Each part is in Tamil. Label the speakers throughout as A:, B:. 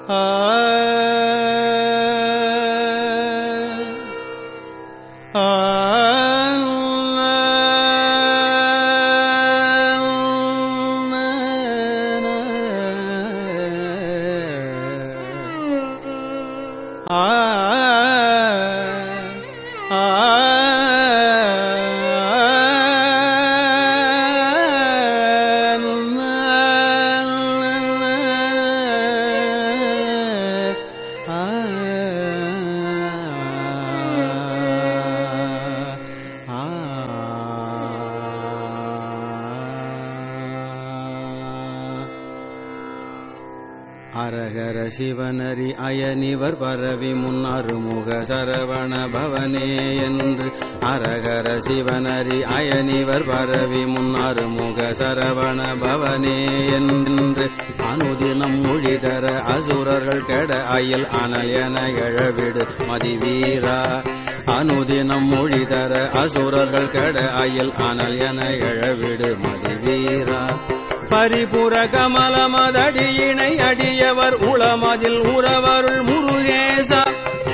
A: அரகர சிவனரி அயனிவர் பரவி முன் அருமுக சரவண பவனே என்று அரகர சிவனரி அயனிவர் பரவி முன் அருமுக சரவண பவனே என்று அனுதினம் மொழி தர அசுரர்கள் கெட அயில் அனல் என எழவிடு மதிவீரா அனுதினம் மொழி தர அசுரர்கள் கெட அயில் அனல் என எழவிடு மதிவீரா பரிபுர கமலமதடியினை அடியவர் உளமதில் உறவருள் முருகேசா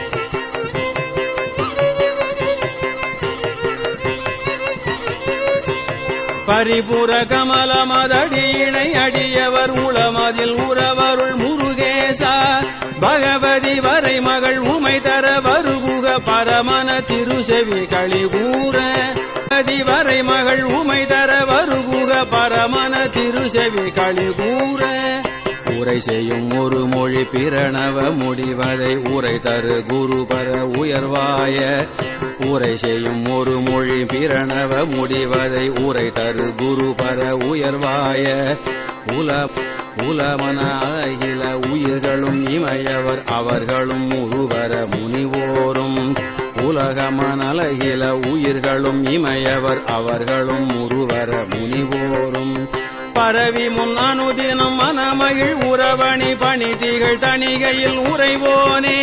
A: பரிபுர கமலமதடியினை அடியவர் உளமதில் உறவருள் முருகேசா பகவதி வரை மகள் உமை தர வருகுக பரமன திருசெவி களிகூற பகவதி வரை மகள் உமை தர வருகுக பரமன திருசெவி களிகூற உரை செய்யும் ஒரு மொழி பிரணவ முடிவதை உரை தரு குருபர உயர்வாய உரை செய்யும் ஒரு மொழி பிரணவ முடிவதை உரை தரு குருபர உயர்வாய உல உலமன அகில உயிர்களும் இமையவர் அவர்களும் உருவர முனிவோரும் உலகமனலகில உயிர்களும் இமையவர் அவர்களும் உருவர முனிவோரும் பரவி முன் அனுதினம் மனமகிழ் உறவணி பணி திகழ் தணிகையில் உறைவோனே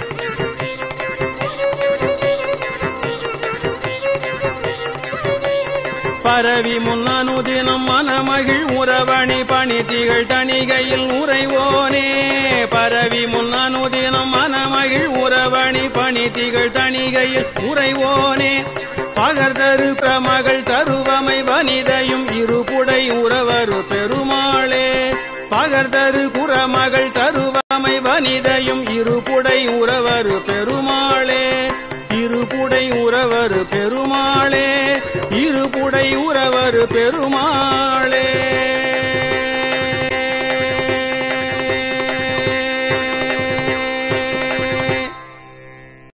A: பரவி முன் அனுதினம் மனமகிழ் உறவணி பணி திகழ் தணிகையில் உறைவோனே பரவி முன் அனுதினம் மனமகிழ் உறவணி பணி திகழ் தணிகையில் உறைவோனே பகர்தரு பிரமகள் தருவமை வனிதையும் இருபுடை உறவரு பெருமாளே பகர்தரு குறமகள் தருவமை வனிதையும் இருபுடை உறவரு பெருமாளே இருபுடை உறவரு பெருமாளே இருபுடை உறவரு பெருமாளே